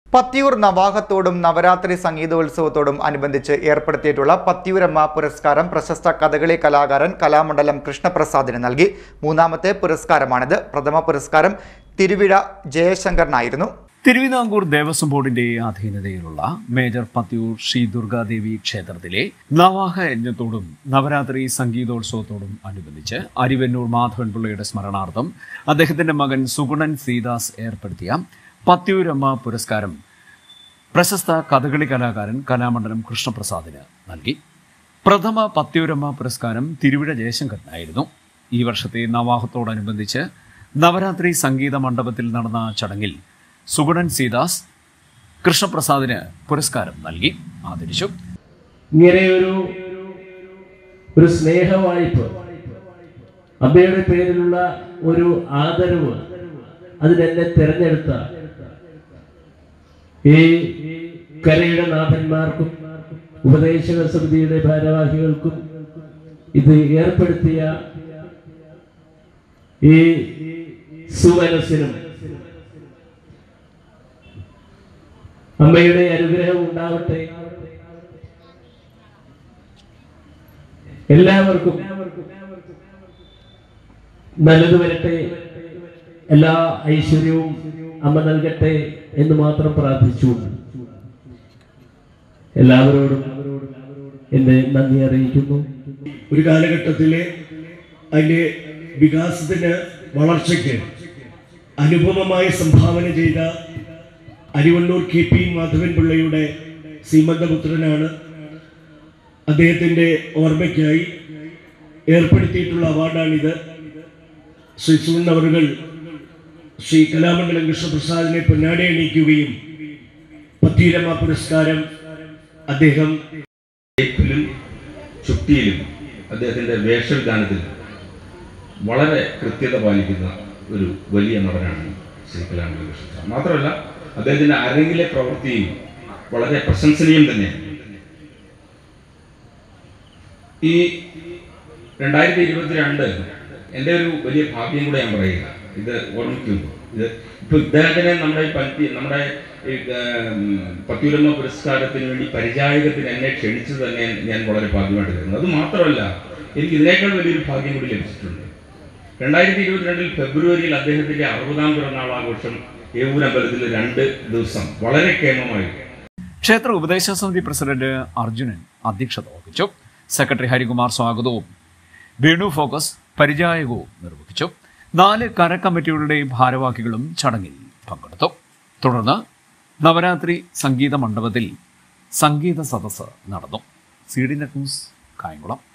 പത്തിയൂർ നവാഹത്തോടും നവരാത്രി സംഗീതോത്സവത്തോടും അനുബന്ധിച്ച് ഏർപ്പെടുത്തിയിട്ടുള്ള പത്തിയൂരമ്മ പുരസ്കാരം പ്രശസ്ത കഥകളി കലാകാരൻ കലാമണ്ഡലം കൃഷ്ണപ്രസാദിന് നൽകി മൂന്നാമത്തെ പുരസ്കാരമാണിത് പ്രഥമ പുരസ്കാരം തിരുവിഴ ജയശങ്കറിനായിരുന്നു തിരുവിതാംകൂർ ദേവസ്വം ബോർഡിന്റെ അധീനതയിലുള്ള മേജർ പത്തിയൂർ ശ്രീ ദുർഗാദേവി ക്ഷേത്രത്തിലെ നവാഹ യജ്ഞത്തോടും നവരാത്രി സംഗീതോത്സവത്തോടും അനുബന്ധിച്ച് അരിവന്നൂർ മാധവൻപിള്ളയുടെ സ്മരണാർത്ഥം അദ്ദേഹത്തിന്റെ മകൻ സുഗുണൻ സീദാസ് ഏർപ്പെടുത്തിയ പത്തിയൂരമ്മ പുരസ്കാരം പ്രശസ്ത കഥകളി കലാകാരൻ കലാമണ്ഡലം കൃഷ്ണപ്രസാദിന് നൽകി പ്രഥമ പത്തിയൂരമ്മ പുരസ്കാരം തിരുവിഴ ജയശങ്കറിനായിരുന്നു ഈ വർഷത്തെ നവാഹത്തോടനുബന്ധിച്ച് നവരാത്രി സംഗീത മണ്ഡപത്തിൽ നടന്ന ചടങ്ങിൽ സുഗുണൻ സീദാസ് കൃഷ്ണപ്രസാദിന് പുരസ്കാരം നൽകി ആദരിച്ചു ഇങ്ങനെയൊരു ഒരു സ്നേഹവായ്പ അമ്മയുടെ പേരിലുള്ള ഒരു ആദരവ് അതിനെന്നെ തിരഞ്ഞെടുത്ത ഈ കരയുടെ നാഥന്മാർക്കും ഉപദേശക സമിതിയുടെ ഭാരവാഹികൾക്കും ഇത് ഏർപ്പെടുത്തിയ ഈ സുമനസിനും അമ്മയുടെ അനുഗ്രഹം ഉണ്ടാവട്ടെ എല്ലാവർക്കും നല്ലത് വരട്ടെ എല്ലാ ഐശ്വര്യവും അമ്മ നൽകട്ടെ എന്ന് മാത്രം പ്രാർത്ഥിച്ചുകൊണ്ട് എല്ലാവരോടും എന്റെ നന്ദി അറിയിക്കുന്നു ഒരു കാലഘട്ടത്തിലെ അതിൻ്റെ വികാസത്തിന് വളർച്ചയ്ക്ക് അനുപമമായ സംഭാവന ചെയ്ത അരിവണ്ണൂർ കെ പി മാധവൻ പിള്ളയുടെ സീമന്തപുത്രനാണ് അദ്ദേഹത്തിൻ്റെ ഓർമ്മയ്ക്കായി ഏർപ്പെടുത്തിയിട്ടുള്ള അവാർഡാണിത് ശ്രീ സുഗൻ അവറുകൾ ശ്രീ കലാമണ്ഡലം കൃഷ്ണപ്രസാദിനെ പൊന്നാടി അണിയിക്കുകയും പത്തീരമ്മ പുരസ്കാരം അദ്ദേഹം ഷേപ്പിലും ചുട്ടിയിലും അദ്ദേഹത്തിൻ്റെ വേഷവിധാനത്തിൽ വളരെ കൃത്യത പാലിക്കുന്ന ഒരു വലിയ നടനാണ് ശ്രീ കലാമണ്ഡലം കൃഷ്ണൻ മാത്രമല്ല അദ്ദേഹത്തിൻ്റെ അരങ്ങിലെ പ്രവൃത്തിയും വളരെ പ്രശംസനീയം തന്നെയാണ് ഈ രണ്ടായിരത്തി ഇരുപത്തിരണ്ട് എൻ്റെ ഒരു വലിയ ഭാഗ്യം കൂടെ ഞാൻ പറയുക ഇത് ഓർമ്മിക്കുമ്പോൾ ഇത് ഇപ്പൊ ഇദ്ദേഹത്തിനെ നമ്മുടെ ഈ പറ്റി നമ്മുടെ ഈ പത്യൂരമ്മ പുരസ്കാരത്തിന് വേണ്ടി പരിചായകത്തിന് എന്നെ ക്ഷണിച്ചത് തന്നെ ഞാൻ വളരെ ഭാഗ്യമായിട്ട് കരുതുന്നു അത് മാത്രമല്ല എനിക്ക് ഇതിനേക്കാൾ വലിയൊരു ഭാഗ്യം കൂടി ലഭിച്ചിട്ടുണ്ട് രണ്ടായിരത്തി ഇരുപത്തിരണ്ടിൽ ഫെബ്രുവരിയിൽ അദ്ദേഹത്തിന്റെ അറുപതാം പിറന്നാൾ ആഘോഷം ഏവൂർ അമ്പലത്തിൽ രണ്ട് ദിവസം വളരെ കേമമായി ക്ഷേത്ര ഉപദേശക സമിതി പ്രസിഡന്റ് അർജുനൻ അധ്യക്ഷത വഹിച്ചു സെക്രട്ടറി ഹരികുമാർ സ്വാഗതവും വേണു ഫോക്കസ് പരിചായകവും നിർവഹിച്ചു നാല് കരക്കമ്മിറ്റികളുടെ ഭാരവാഹികളും ചടങ്ങിൽ പങ്കെടുത്തു തുടർന്ന് നവരാത്രി സംഗീത മണ്ഡപത്തിൽ സംഗീത സദസ്സ് നടന്നു C D net news Kayamkulam